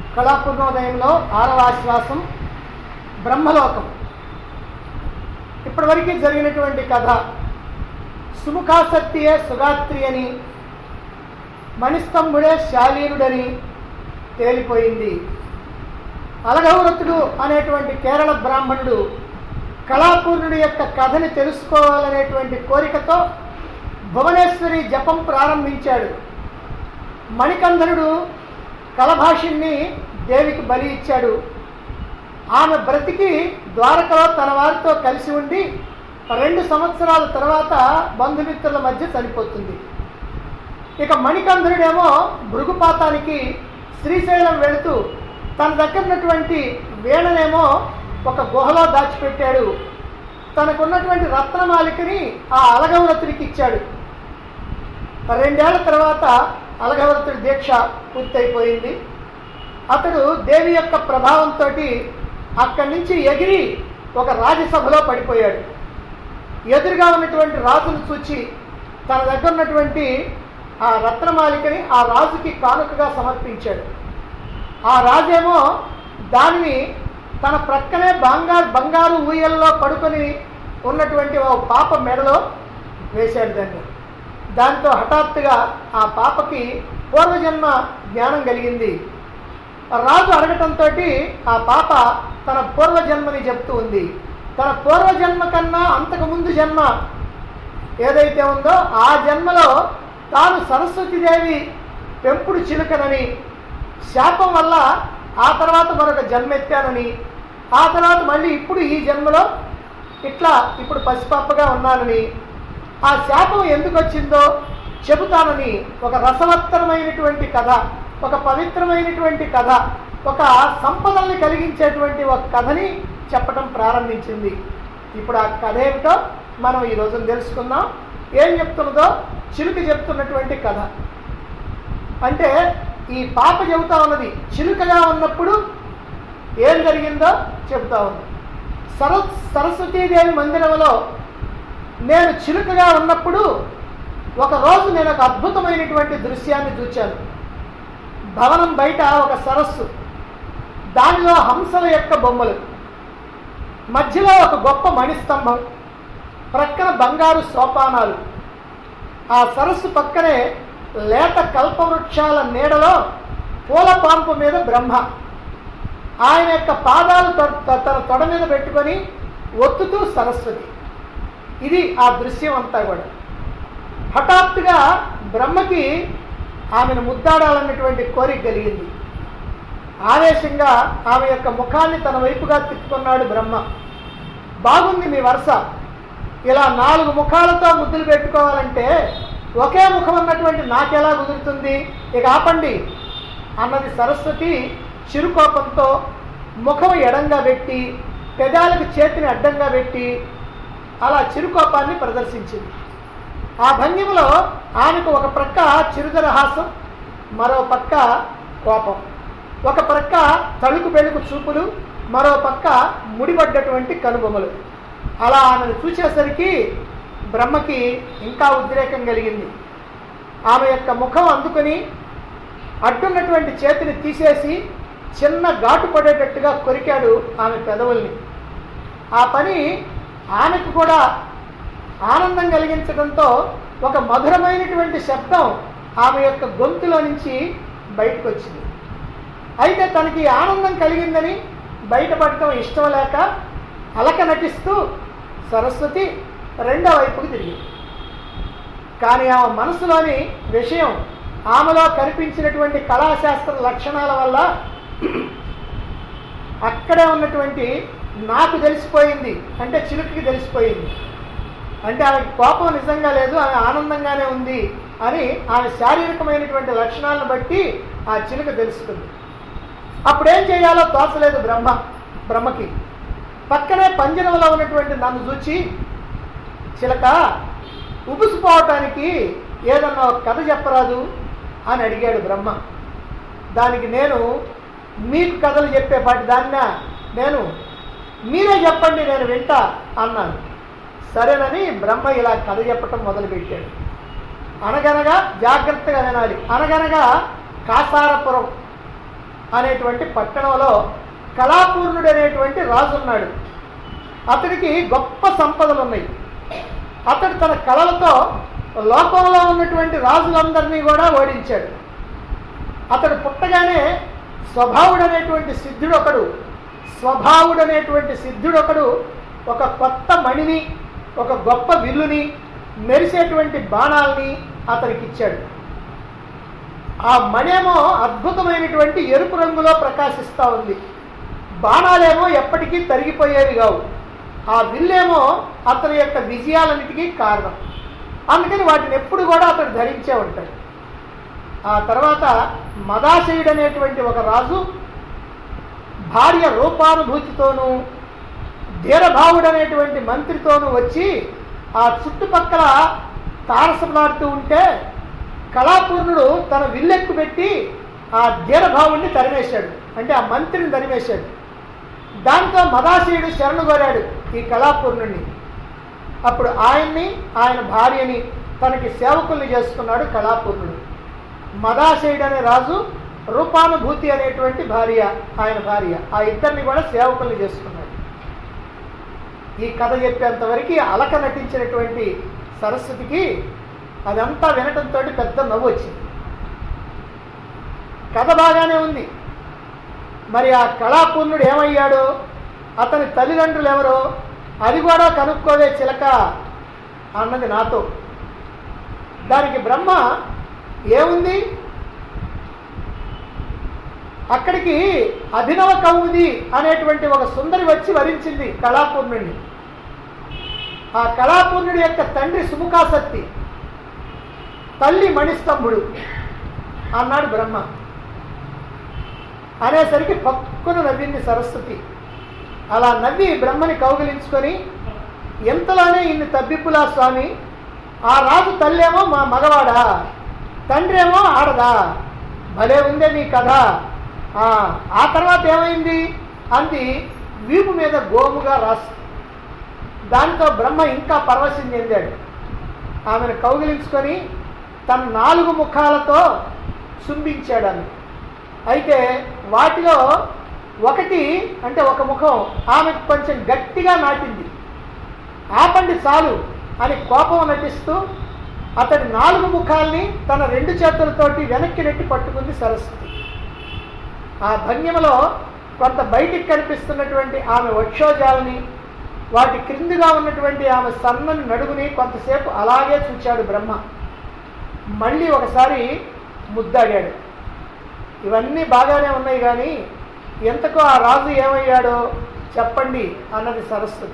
కళాపూర్ణోదయంలో ఆరవ ఆశ్వాసం బ్రహ్మలోకం ఇప్పటివరకు జరిగినటువంటి కథ సుముఖాసక్తియే సుగాత్రి అని మణిస్తంభుడే శాలీనుడని తేలిపోయింది అలగౌరతుడు అనేటువంటి కేరళ బ్రాహ్మణుడు కళాపూర్ణుడి యొక్క కథని తెలుసుకోవాలనేటువంటి కోరికతో భువనేశ్వరి జపం ప్రారంభించాడు మణికంధనుడు కలభాషిణ్ణి దేవికి బలి ఇచ్చాడు ఆమె బ్రతికి ద్వారకలో తన వారితో కలిసి ఉండి రెండు సంవత్సరాల తర్వాత బంధుమిత్రుల మధ్య చనిపోతుంది ఇక మణికంధనుడేమో భృగుపాతానికి శ్రీశైలం వెళుతూ తన దగ్గర ఉన్నటువంటి వీణనేమో ఒక గుహలో దాచిపెట్టాడు తనకున్నటువంటి రత్నమాలికని ఆ అలగవరతుడికి ఇచ్చాడు రెండేళ్ల తర్వాత అలగవరతుడి దీక్ష పూర్తయిపోయింది అతడు దేవి యొక్క ప్రభావంతో అక్కడి నుంచి ఎగిరి ఒక రాజ్యసభలో పడిపోయాడు ఎదురుగా ఉన్నటువంటి రాజును చూచి తన దగ్గర ఉన్నటువంటి ఆ రత్నమాలికని ఆ రాజుకి కానుకగా సమర్పించాడు ఆ రాజేమో దానిని తన ప్రక్కనే బంగారు బంగారు ఊయల్లో పడుకొని ఉన్నటువంటి ఓ పాప మెడలో వేశాడు దాన్ని దాంతో హఠాత్తుగా ఆ పాపకి పూర్వజన్మ జ్ఞానం కలిగింది రాజు అడగటంతో ఆ పాప తన పూర్వజన్మని చెప్తూ ఉంది తన పూర్వజన్మ కన్నా అంతకుముందు జన్మ ఏదైతే ఉందో ఆ జన్మలో తాను సరస్వతీదేవి పెంపుడు చిలుకనని శాపం వల్ల ఆ తర్వాత మరొక జన్మెత్తానని ఆ తర్వాత మళ్ళీ ఇప్పుడు ఈ జన్మలో ఇట్లా ఇప్పుడు పసిపాపగా ఉన్నానని ఆ శాపం ఎందుకు వచ్చిందో చెబుతానని ఒక రసవత్తరమైనటువంటి కథ ఒక పవిత్రమైనటువంటి కథ ఒక సంపదల్ని కలిగించేటువంటి ఒక కథని చెప్పటం ప్రారంభించింది ఇప్పుడు ఆ కథ ఏమిటో మనం ఈ రోజున తెలుసుకుందాం ఏం చెప్తున్నదో చిలుక చెప్తున్నటువంటి కథ అంటే ఈ పాప చెబుతా ఉన్నది చిలుకగా ఉన్నప్పుడు ఏం జరిగిందో చెబుతా ఉంది సర సరస్వతీదేవి మందిరంలో నేను చిలుకగా ఉన్నప్పుడు ఒకరోజు నేను ఒక అద్భుతమైనటువంటి దృశ్యాన్ని చూచాను భవనం బయట ఒక సరస్సు దానిలో హంసల యొక్క బొమ్మలు మధ్యలో ఒక గొప్ప మణిస్తంభం ప్రక్కన బంగారు సోపానాలు ఆ సరస్సు పక్కనే లేత కల్పవృక్షాల నీడలో పూల పాంపు మీద బ్రహ్మ ఆయన యొక్క పాదాలు తన తొడ మీద పెట్టుకొని ఒత్తుతూ సరస్వతి ఇది ఆ దృశ్యం అంతా కూడా హఠాత్తుగా బ్రహ్మకి ఆమెను ముద్దాడాలన్నటువంటి కోరిక కలిగింది ఆవేశంగా ఆమె యొక్క ముఖాన్ని తన వైపుగా తిప్పుకున్నాడు బ్రహ్మ బాగుంది మీ వరుస ఇలా నాలుగు ముఖాలతో ముద్దులు పెట్టుకోవాలంటే ఒకే ముఖం ఉన్నటువంటి నాకెలా కుదురుతుంది ఇక ఆపండి అన్నది సరస్వతి చిరుకోపంతో ముఖం ఎడంగా పెట్టి పెదాలకు చేతిని అడ్డంగా పెట్టి అలా చిరుకోపాన్ని ప్రదర్శించింది ఆ భంగిమలో ఆమెకు ఒక ప్రక్క చిరుదరహాసం మరో పక్క కోపం ఒక ప్రక్క తలుకు బెలుకు చూపులు మరో పక్క ముడిపడ్డటువంటి కనుబొమ్మలు అలా ఆమెను చూసేసరికి బ్రహ్మకి ఇంకా ఉద్రేకం కలిగింది ఆమె యొక్క ముఖం అందుకుని అడ్డున్నటువంటి చేతిని తీసేసి చిన్న ఘాటు పడేటట్టుగా కొరికాడు ఆమె పెదవుల్ని ఆ పని ఆమెకు కూడా ఆనందం కలిగించడంతో ఒక మధురమైనటువంటి శబ్దం ఆమె యొక్క గొంతులో నుంచి బయటకు వచ్చింది అయితే తనకి ఆనందం కలిగిందని బయటపడటం ఇష్టం లేక అలక నటిస్తూ సరస్వతి రెండో వైపుకి తిరిగింది కానీ ఆమె మనసులోని విషయం ఆమెలో కనిపించినటువంటి కళాశాస్త్ర లక్షణాల వల్ల అక్కడే ఉన్నటువంటి నాకు తెలిసిపోయింది అంటే చిలుకకి తెలిసిపోయింది అంటే ఆమెకి కోపం నిజంగా లేదు ఆమె ఆనందంగానే ఉంది అని ఆమె శారీరకమైనటువంటి లక్షణాలను బట్టి ఆ చిలుక తెలుసుకుంది అప్పుడేం చేయాలో తోచలేదు బ్రహ్మ బ్రహ్మకి పక్కనే పంజరంలో ఉన్నటువంటి నన్ను చూచి చిలక ఉబుసిపోవటానికి ఏదన్నా ఒక కథ చెప్పరాదు అని అడిగాడు బ్రహ్మ దానికి నేను మీకు కథలు చెప్పేపాటి దాన్న నేను మీరే చెప్పండి నేను వింటా అన్నాను సరేనని బ్రహ్మ ఇలా కథ చెప్పటం మొదలుపెట్టాడు అనగనగా జాగ్రత్తగా వినాలి అనగనగా కాసారపురం అనేటువంటి పట్టణంలో కళాపూర్ణుడు అనేటువంటి రాజు ఉన్నాడు అతడికి గొప్ప సంపదలు ఉన్నాయి అతడు తన కళలతో లోకంలో ఉన్నటువంటి రాజులందరినీ కూడా ఓడించాడు అతడు పుట్టగానే స్వభావుడు అనేటువంటి సిద్ధుడు ఒకడు స్వభావుడు అనేటువంటి సిద్ధుడు ఒకడు ఒక కొత్త మణిని ఒక గొప్ప విల్లుని మెరిసేటువంటి బాణాలని అతనికి ఇచ్చాడు ఆ మణేమో అద్భుతమైనటువంటి ఎరుపు రంగులో ప్రకాశిస్తూ ఉంది బాణాలేమో ఎప్పటికీ తరిగిపోయేవి కావు ఆ విల్లేమో అతని యొక్క విజయాలన్నిటికీ కారణం అందుకని వాటిని ఎప్పుడు కూడా అతడు ధరించే ఉంటాడు ఆ తర్వాత మదాశయుడు అనేటువంటి ఒక రాజు భార్య రూపానుభూతితోనూ ధీరభావుడు అనేటువంటి మంత్రితోనూ వచ్చి ఆ చుట్టుపక్కల తారసలాడుతూ ఉంటే కళాపూర్ణుడు తన విల్లెక్కు పెట్టి ఆ ధీరభావుడిని తరిమేశాడు అంటే ఆ మంత్రిని తరిమేశాడు దాంతో మదాశయుడు శరణు కోరాడు ఈ కళాపూర్ణుడిని అప్పుడు ఆయన్ని ఆయన భార్యని తనకి సేవకుల్ని చేసుకున్నాడు కళాపూర్ణుడు మదాశయుడు అనే రాజు రూపానుభూతి అనేటువంటి భార్య ఆయన భార్య ఆ ఇద్దరిని కూడా సేవకుల్ని చేసుకున్నాడు ఈ కథ చెప్పేంత వరకు అలక నటించినటువంటి సరస్వతికి అదంతా వినటంతో పెద్ద నవ్వు వచ్చింది కథ బాగానే ఉంది మరి ఆ కళాపూర్ణుడు ఏమయ్యాడు అతని తల్లిదండ్రులు ఎవరో అది కూడా కనుక్కోవే చిలక అన్నది నాతో దానికి బ్రహ్మ ఏముంది అక్కడికి అభినవ కౌముది అనేటువంటి ఒక సుందరి వచ్చి వరించింది కళాపూర్ణుడిని ఆ కళాపూర్ణుడి యొక్క తండ్రి సుముఖాసక్తి తల్లి మణిస్తంభుడు అన్నాడు బ్రహ్మ అనేసరికి పక్కున నవ్వింది సరస్వతి అలా నవ్వి బ్రహ్మని కౌగిలించుకొని ఎంతలోనే ఇన్ని తబ్బిప్పులా స్వామి ఆ రాజు తల్లేమో మా మగవాడా తండ్రేమో ఆడదా భలే ఉందే మీ కథ ఆ, ఆ తర్వాత ఏమైంది అంది వీపు మీద గోముగా రాసి దాంతో బ్రహ్మ ఇంకా పరవశం చెందాడు ఆమెను కౌగిలించుకొని తన నాలుగు ముఖాలతో చుంబించాడు ఆమె అయితే వాటిలో ఒకటి అంటే ఒక ముఖం ఆమెకు కొంచెం గట్టిగా నాటింది ఆపండి చాలు అని కోపం నటిస్తూ అతడి నాలుగు ముఖాల్ని తన రెండు చేతులతోటి వెనక్కి నెట్టి పట్టుకుంది సరస్వతి ఆ భంగిమలో కొంత బయటికి కనిపిస్తున్నటువంటి ఆమె వక్షోజాలని వాటి క్రిందిగా ఉన్నటువంటి ఆమె సన్నని నడుగుని కొంతసేపు అలాగే చూచాడు బ్రహ్మ మళ్ళీ ఒకసారి ముద్దాడాడు ఇవన్నీ బాగానే ఉన్నాయి కానీ ఎంతకో ఆ రాజు ఏమయ్యాడో చెప్పండి అన్నది సరస్వతి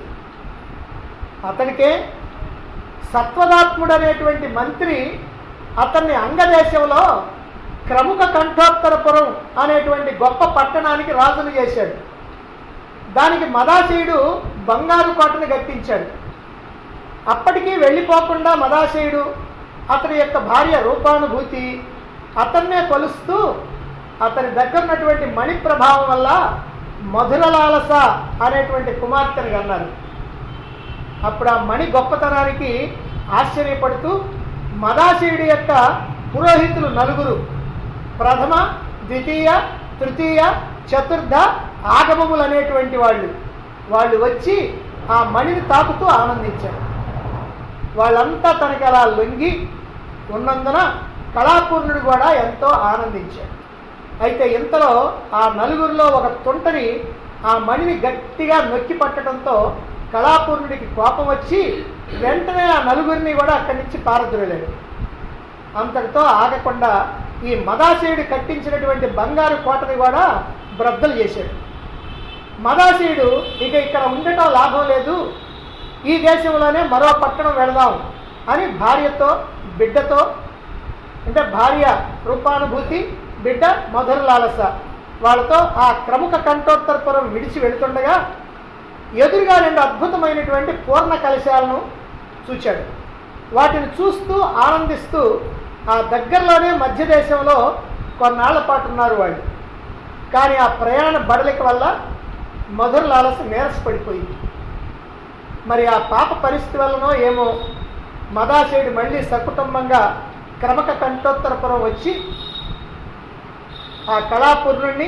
అతనికే సత్వదాత్ముడు అనేటువంటి మంత్రి అతన్ని అంగదేశంలో క్రముక కంఠోత్తరపురం అనేటువంటి గొప్ప పట్టణానికి రాజును చేశాడు దానికి మదాశయుడు బంగారు కోటను కట్టించాడు అప్పటికీ వెళ్ళిపోకుండా మదాశయుడు అతని యొక్క భార్య రూపానుభూతి అతన్నే కొలుస్తూ అతని దగ్గర ఉన్నటువంటి మణి ప్రభావం వల్ల మధురలాలస అనేటువంటి కుమార్తెను కన్నారు అప్పుడు ఆ మణి గొప్పతనానికి ఆశ్చర్యపడుతూ మదాశయుడి యొక్క పురోహితులు నలుగురు ప్రథమ ద్వితీయ తృతీయ చతుర్థ ఆగమములు అనేటువంటి వాళ్ళు వాళ్ళు వచ్చి ఆ మణిని తాకుతూ ఆనందించారు వాళ్ళంతా తనకి అలా లొంగి ఉన్నందున కళాపూర్ణుడు కూడా ఎంతో ఆనందించాడు అయితే ఇంతలో ఆ నలుగురిలో ఒక తుంటరి ఆ మణిని గట్టిగా నొక్కి పట్టడంతో కళాపూర్ణుడికి కోపం వచ్చి వెంటనే ఆ నలుగురిని కూడా అక్కడి నుంచి పారద్రోలాడు అంతటితో ఆగకుండా ఈ మదాశయుడు కట్టించినటువంటి బంగారు కోటని కూడా బ్రద్దలు చేశాడు మదాశయుడు ఇక ఇక్కడ ఉండటం లాభం లేదు ఈ దేశంలోనే మరో పట్టణం వెళదాం అని భార్యతో బిడ్డతో అంటే భార్య రూపానుభూతి బిడ్డ మధుర లాలస వాళ్ళతో ఆ ప్రముఖ కంఠోత్తరపురం విడిచి వెళుతుండగా ఎదురుగా రెండు అద్భుతమైనటువంటి పూర్ణ కలశాలను చూచాడు వాటిని చూస్తూ ఆనందిస్తూ ఆ దగ్గరలోనే మధ్య దేశంలో కొన్నాళ్ల పాటు ఉన్నారు వాళ్ళు కానీ ఆ ప్రయాణ బడలిక వల్ల మధుర లాలస నీరసపడిపోయింది మరి ఆ పాప పరిస్థితి వల్లనో ఏమో మదాశయుడు మళ్ళీ సకుటుంబంగా క్రమక కంఠోత్తరపురం వచ్చి ఆ కళాపూర్ణుణ్ణి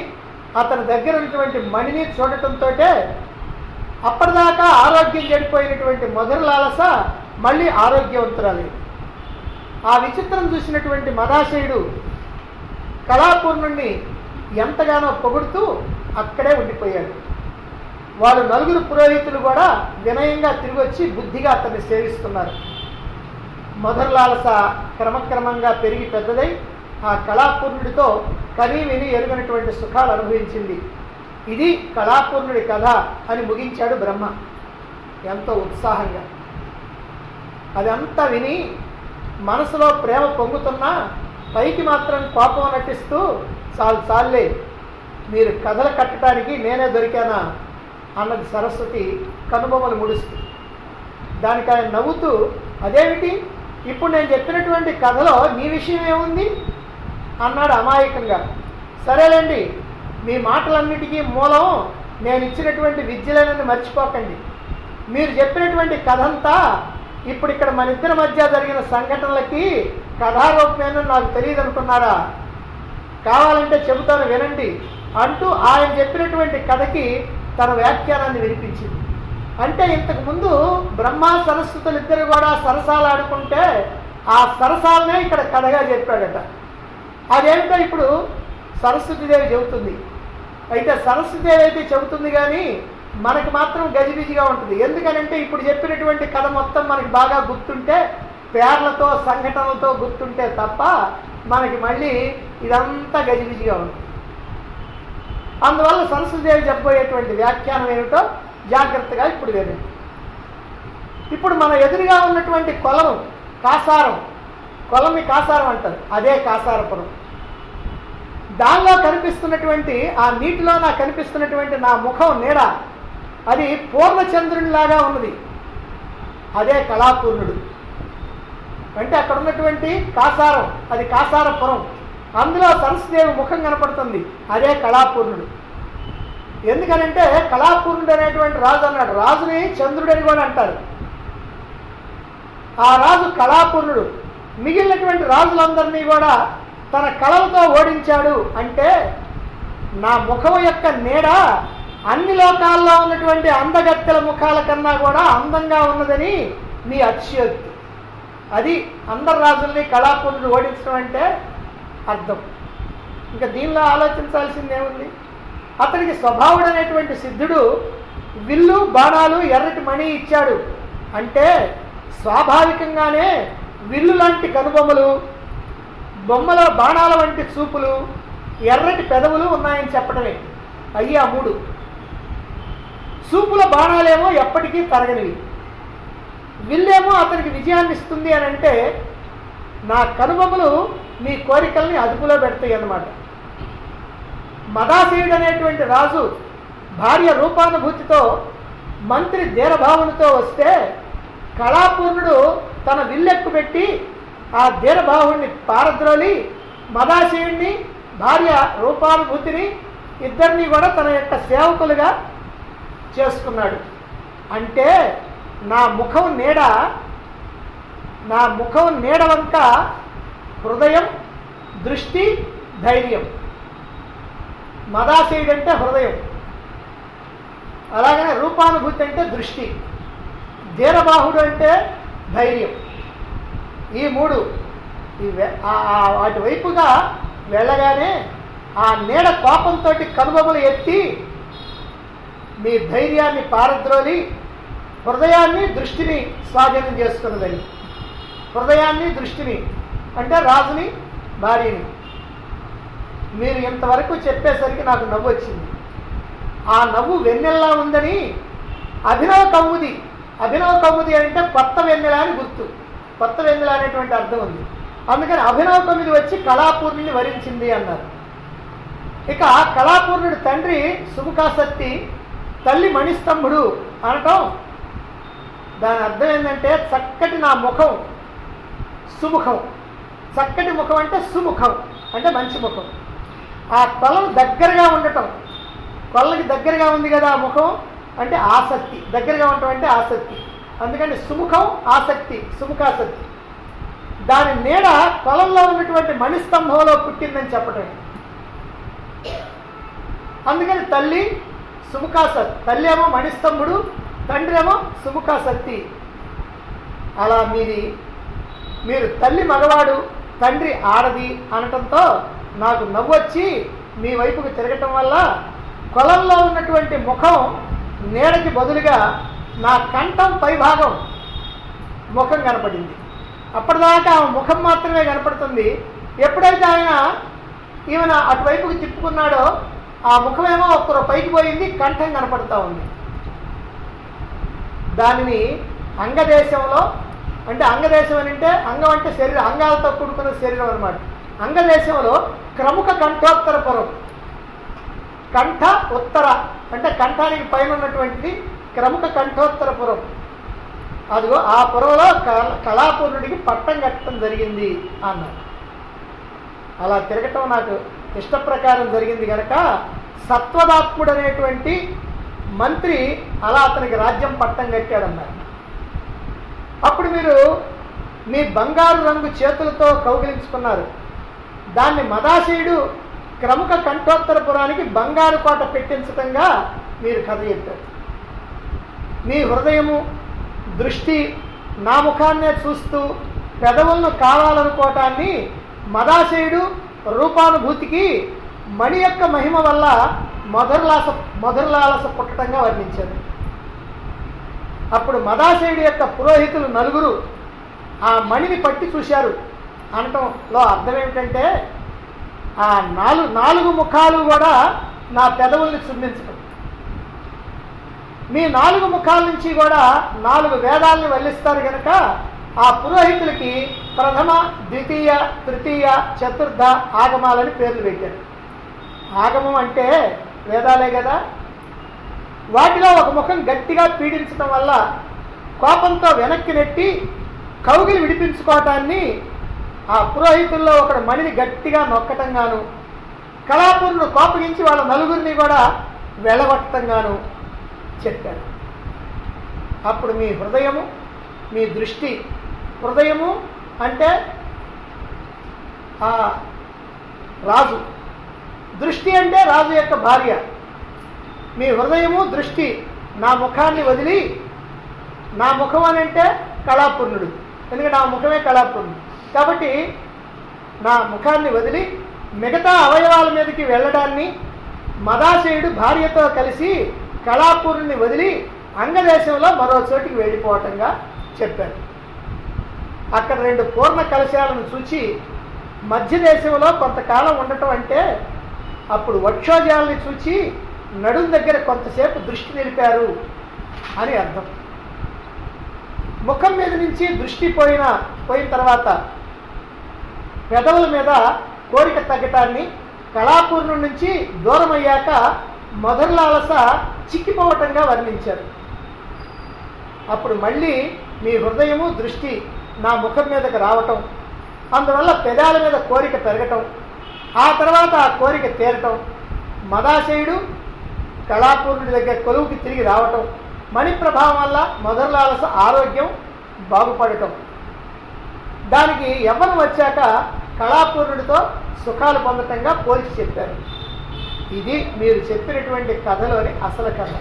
అతని దగ్గర ఉన్నటువంటి మణిని చూడటంతో అప్పటిదాకా ఆరోగ్యం చెడిపోయినటువంటి మధుర లాలస మళ్ళీ ఆరోగ్యవంతురాలి ఆ విచిత్రం చూసినటువంటి మదాశయుడు కళాపూర్ణుణ్ణి ఎంతగానో పొగుడుతూ అక్కడే ఉండిపోయాడు వాళ్ళు నలుగురు పురోహితులు కూడా వినయంగా తిరిగి వచ్చి బుద్ధిగా అతన్ని సేవిస్తున్నారు మధురలాలస క్రమక్రమంగా పెరిగి పెద్దదై ఆ కళాపూర్ణుడితో కనీ విని ఎరుగనటువంటి సుఖాలు అనుభవించింది ఇది కళాపూర్ణుడి కథ అని ముగించాడు బ్రహ్మ ఎంతో ఉత్సాహంగా అదంతా విని మనసులో ప్రేమ పొంగుతున్నా పైకి మాత్రం కోపం నటిస్తూ చాలు చాలే మీరు కథలు కట్టడానికి నేనే దొరికానా అన్నది సరస్వతి కనుబొమ్మలు ముడుస్తూ దానికి ఆయన నవ్వుతూ అదేమిటి ఇప్పుడు నేను చెప్పినటువంటి కథలో నీ విషయం ఏముంది అన్నాడు అమాయకంగా సరేలేండి మీ మాటలన్నిటికీ మూలం నేను ఇచ్చినటువంటి విద్యలేనని మర్చిపోకండి మీరు చెప్పినటువంటి కథ అంతా ఇప్పుడు ఇక్కడ మన ఇద్దరి మధ్య జరిగిన సంఘటనలకి కథారూపమేనని నాకు తెలియదు అనుకున్నారా కావాలంటే చెబుతాను వినండి అంటూ ఆయన చెప్పినటువంటి కథకి తన వ్యాఖ్యానాన్ని వినిపించింది అంటే ఇంతకు ముందు బ్రహ్మ సరస్వతులు ఇద్దరు కూడా సరసాలు ఆడుకుంటే ఆ సరసాలనే ఇక్కడ కథగా చెప్పాడట అదేమిటో ఇప్పుడు సరస్వతీదేవి చెబుతుంది అయితే సరస్వతీదేవి అయితే చెబుతుంది కానీ మనకి మాత్రం గజిబిజిగా ఉంటుంది ఎందుకనంటే ఇప్పుడు చెప్పినటువంటి కథ మొత్తం మనకి బాగా గుర్తుంటే పేర్లతో సంఘటనలతో గుర్తుంటే తప్ప మనకి మళ్ళీ ఇదంతా గజిబిజిగా ఉంటుంది అందువల్ల సరస్వతీదేవి చెప్పబోయేటువంటి వ్యాఖ్యానం ఏమిటో జాగ్రత్తగా ఇప్పుడు వినండి ఇప్పుడు మన ఎదురుగా ఉన్నటువంటి కొలను కాసారం కొలంని కాసారం అంటారు అదే కాసారపురం దానిలో కనిపిస్తున్నటువంటి ఆ నీటిలో నాకు కనిపిస్తున్నటువంటి నా ముఖం నీడ అది పూర్ణచంద్రునిలాగా ఉన్నది అదే కళాపూర్ణుడు అంటే అక్కడ ఉన్నటువంటి కాసారం అది కాసారపురం అందులో సరస్వదేవి ముఖం కనపడుతుంది అదే కళాపూర్ణుడు ఎందుకనంటే కళాపూర్ణుడు అనేటువంటి రాజు అన్నాడు రాజుని చంద్రుడని కూడా అంటారు ఆ రాజు కళాపూర్ణుడు మిగిలినటువంటి రాజులందరినీ కూడా తన కళలతో ఓడించాడు అంటే నా ముఖం యొక్క నీడ అన్ని లోకాల్లో ఉన్నటువంటి అందగత్తెల ముఖాల కన్నా కూడా అందంగా ఉన్నదని మీ అతిశయోక్తి అది అందరు రాజుల్ని కళాపూర్ణుడు ఓడించడం అంటే అర్థం ఇంకా దీనిలో ఆలోచించాల్సింది ఏముంది అతనికి స్వభావుడు అనేటువంటి సిద్ధుడు విల్లు బాణాలు ఎర్రటి మణి ఇచ్చాడు అంటే స్వాభావికంగానే విల్లు లాంటి కనుబొమ్మలు బొమ్మల బాణాల వంటి చూపులు ఎర్రటి పెదవులు ఉన్నాయని చెప్పడమే అయ్యి ఆ మూడు చూపుల బాణాలేమో ఎప్పటికీ తరగనివి విల్లేమో అతనికి విజయాన్ని ఇస్తుంది అని అంటే నా కనుబొమ్మలు మీ కోరికల్ని అదుపులో పెడతాయి అన్నమాట మదాశయుడు అనేటువంటి రాజు భార్య రూపానుభూతితో మంత్రి ధీరభావనతో వస్తే కళాపూర్ణుడు తన విల్లెక్కు పెట్టి ఆ ధీరభావుణ్ణి పారద్రోలి మదాశయుణ్ణి భార్య రూపానుభూతిని ఇద్దరిని కూడా తన యొక్క సేవకులుగా చేసుకున్నాడు అంటే నా ముఖం నీడ నా ముఖం నీడ వంక హృదయం దృష్టి ధైర్యం మదాశయుడు అంటే హృదయం అలాగనే రూపానుభూతి అంటే దృష్టి ధీరబాహుడు అంటే ధైర్యం ఈ మూడు ఈ వె- ఆ- ఆ వాటి వైపుగా వెళ్ళగానే ఆ నీడ కోపంతో కనుబొమ్మలు ఎత్తి మీ ధైర్యాన్ని పారద్రోలి హృదయాన్ని దృష్టిని స్వాధీనం చేసుకున్నదని హృదయాన్ని దృష్టిని అంటే రాజుని భార్యని మీరు ఇంతవరకు చెప్పేసరికి నాకు నవ్వు వచ్చింది ఆ నవ్వు వెన్నెల్లా ఉందని అభినవ కౌముది అభినవ కౌముది అంటే కొత్త వెన్నెల అని గుర్తు కొత్త వెన్నెల అనేటువంటి అర్థం ఉంది అందుకని అభినవ కౌముది వచ్చి కళాపూర్ణిని వరించింది అన్నారు ఇక కళాపూర్ణుడి తండ్రి సుముఖాసక్తి తల్లి మణిస్తంభుడు అనటం దాని అర్థం ఏంటంటే చక్కటి నా ముఖం సుముఖం చక్కటి ముఖం అంటే సుముఖం అంటే మంచి ముఖం ఆ కొలం దగ్గరగా ఉండటం కొల్లకి దగ్గరగా ఉంది కదా ఆ ముఖం అంటే ఆసక్తి దగ్గరగా ఉండటం అంటే ఆసక్తి అందుకని సుముఖం ఆసక్తి సుముఖాసక్తి దాని నీడ కొలంలో ఉన్నటువంటి మణిస్తంభంలో పుట్టిందని చెప్పటం అందుకని తల్లి సుముఖాసత్ తల్లి ఏమో మణిస్తంభుడు తండ్రి ఏమో సుముఖాసక్తి అలా మీది మీరు తల్లి మగవాడు తండ్రి ఆడది అనటంతో నాకు నవ్వొచ్చి మీ వైపుకు తిరగటం వల్ల కొలంలో ఉన్నటువంటి ముఖం నీడకి బదులుగా నా కంఠం పైభాగం ముఖం కనపడింది అప్పటిదాకా ఆమె ముఖం మాత్రమే కనపడుతుంది ఎప్పుడైతే ఆయన ఈమెన అటువైపుకి తిప్పుకున్నాడో ఆ ముఖమేమో ఒక్కరు పైకి పోయింది కంఠం కనపడుతూ ఉంది దానిని అంగదేశంలో అంటే అంగదేశం అని అంటే అంగం అంటే శరీరం అంగాలతో కూడుకున్న శరీరం అనమాట అంగదేశంలో క్రముఖ కంఠోత్తరపురం కంఠ ఉత్తర అంటే కంఠానికి పైన ఉన్నటువంటిది క్రముఖ కంఠోత్తరపురం అదిగో ఆ పురంలో కళ- కళాపూర్ణుడికి పట్టం కట్టడం జరిగింది అన్నారు అలా తిరగటం నాకు ఇష్ట ప్రకారం జరిగింది కనుక సత్వదాత్ముడు అనేటువంటి మంత్రి అలా అతనికి రాజ్యం పట్టం కట్టాడన్నారు అప్పుడు మీరు మీ బంగారు రంగు చేతులతో కౌగిలించుకున్నారు దాన్ని మదాశయుడు క్రముఖ కంఠోత్తరపురానికి బంగారు కోట పెట్టించటంగా మీరు కథ చెప్పారు మీ హృదయము దృష్టి నా ముఖాన్నే చూస్తూ పెదవులను కావాలనుకోవటాన్ని మదాశయుడు రూపానుభూతికి మణి యొక్క మహిమ వల్ల మధురలాస మధురలాలస పుట్టటంగా వర్ణించారు అప్పుడు మదాశయుడి యొక్క పురోహితులు నలుగురు ఆ మణిని పట్టి చూశారు అనటంలో అర్థం ఏమిటంటే ఆ నాలుగు నాలుగు ముఖాలు కూడా నా పెదవుల్ని చుందించటం మీ నాలుగు ముఖాల నుంచి కూడా నాలుగు వేదాలను వల్లిస్తారు కనుక ఆ పురోహితులకి ప్రథమ ద్వితీయ తృతీయ చతుర్థ ఆగమాలని పేర్లు పెట్టారు ఆగమం అంటే వేదాలే కదా వాటిలో ఒక ముఖం గట్టిగా పీడించడం వల్ల కోపంతో వెనక్కి నెట్టి కౌగిలి విడిపించుకోవటాన్ని ఆ పురోహితుల్లో ఒకడు మణిని గట్టిగా నొక్కటంగాను కళాపూర్ను కోపగించి వాళ్ళ నలుగురిని కూడా వెళ్ళగొట్టంగాను చెప్పారు అప్పుడు మీ హృదయము మీ దృష్టి హృదయము అంటే ఆ రాజు దృష్టి అంటే రాజు యొక్క భార్య మీ హృదయము దృష్టి నా ముఖాన్ని వదిలి నా ముఖం అని అంటే కళాపూర్ణుడు ఎందుకంటే నా ముఖమే కళాపూర్ణుడు కాబట్టి నా ముఖాన్ని వదిలి మిగతా అవయవాల మీదకి వెళ్ళడాన్ని మదాశయుడు భార్యతో కలిసి కళాపూర్ణుని వదిలి అంగదేశంలో మరో చోటికి వెళ్ళిపోవటంగా చెప్పారు అక్కడ రెండు పూర్ణ కలశాలను చూచి మధ్య దేశంలో కొంతకాలం ఉండటం అంటే అప్పుడు వక్షోజాలని చూచి నడుం దగ్గర కొంతసేపు దృష్టి నిలిపారు అని అర్థం ముఖం మీద నుంచి దృష్టి పోయిన పోయిన తర్వాత పెదవుల మీద కోరిక తగ్గటాన్ని కళాపూర్ణం నుంచి దూరం అయ్యాక మధురలాలస చిక్కిపోవటంగా వర్ణించారు అప్పుడు మళ్ళీ మీ హృదయము దృష్టి నా ముఖం మీదకి రావటం అందువల్ల పెదాల మీద కోరిక పెరగటం ఆ తర్వాత ఆ కోరిక తీరటం మదాశయుడు కళాపూర్ణుడి దగ్గర కొలువుకి తిరిగి రావటం మణి ప్రభావం వల్ల మధురలాలస ఆరోగ్యం బాగుపడటం దానికి యవ్వనం వచ్చాక కళాపూర్ణుడితో సుఖాలు పొందటంగా పోల్చి చెప్పారు ఇది మీరు చెప్పినటువంటి కథలోని అసలు కథ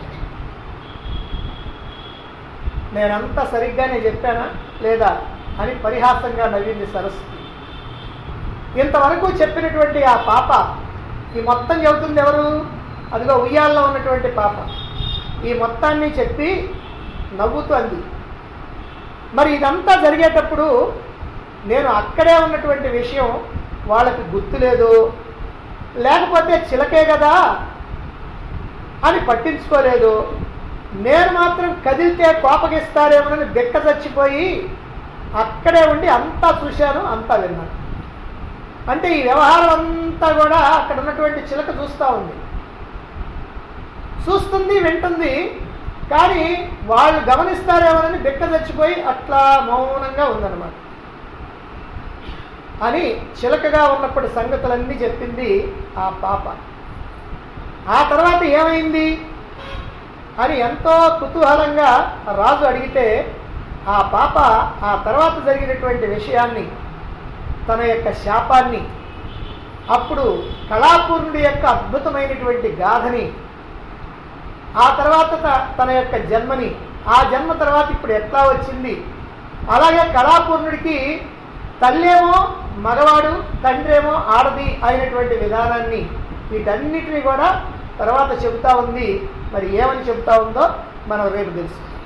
నేనంతా సరిగ్గానే చెప్పానా లేదా అని పరిహాసంగా నవ్వింది సరస్వతి ఇంతవరకు చెప్పినటువంటి ఆ పాప ఈ మొత్తం చెబుతుంది ఎవరు అదిగో ఉయ్యాల్లో ఉన్నటువంటి పాప ఈ మొత్తాన్ని చెప్పి నవ్వుతూ అంది మరి ఇదంతా జరిగేటప్పుడు నేను అక్కడే ఉన్నటువంటి విషయం వాళ్ళకి గుర్తులేదు లేకపోతే చిలకే కదా అని పట్టించుకోలేదు నేను మాత్రం కదిలితే కోపగిస్తారేమోనని బెక్క చచ్చిపోయి అక్కడే ఉండి అంతా చూశాను అంతా విన్నాను అంటే ఈ వ్యవహారం అంతా కూడా అక్కడ ఉన్నటువంటి చిలక చూస్తూ ఉంది చూస్తుంది వింటుంది కానీ వాళ్ళు గమనిస్తారేమోనని బెక్క చచ్చిపోయి అట్లా మౌనంగా ఉందన్నమాట అని చిలకగా ఉన్నప్పుడు సంగతులన్నీ చెప్పింది ఆ పాప ఆ తర్వాత ఏమైంది అని ఎంతో కుతూహలంగా రాజు అడిగితే ఆ పాప ఆ తర్వాత జరిగినటువంటి విషయాన్ని తన యొక్క శాపాన్ని అప్పుడు కళాపూర్ణుడి యొక్క అద్భుతమైనటువంటి గాథని ఆ తర్వాత త- తన యొక్క జన్మని ఆ జన్మ తర్వాత ఇప్పుడు ఎట్లా వచ్చింది అలాగే కళాపూర్ణుడికి తల్లేమో మగవాడు తండ్రేమో ఆడది అయినటువంటి విధానాన్ని వీటన్నిటిని కూడా తర్వాత చెబుతా ఉంది మరి ఏమని చెబుతా ఉందో మనం రేపు తెలుసుకుందాం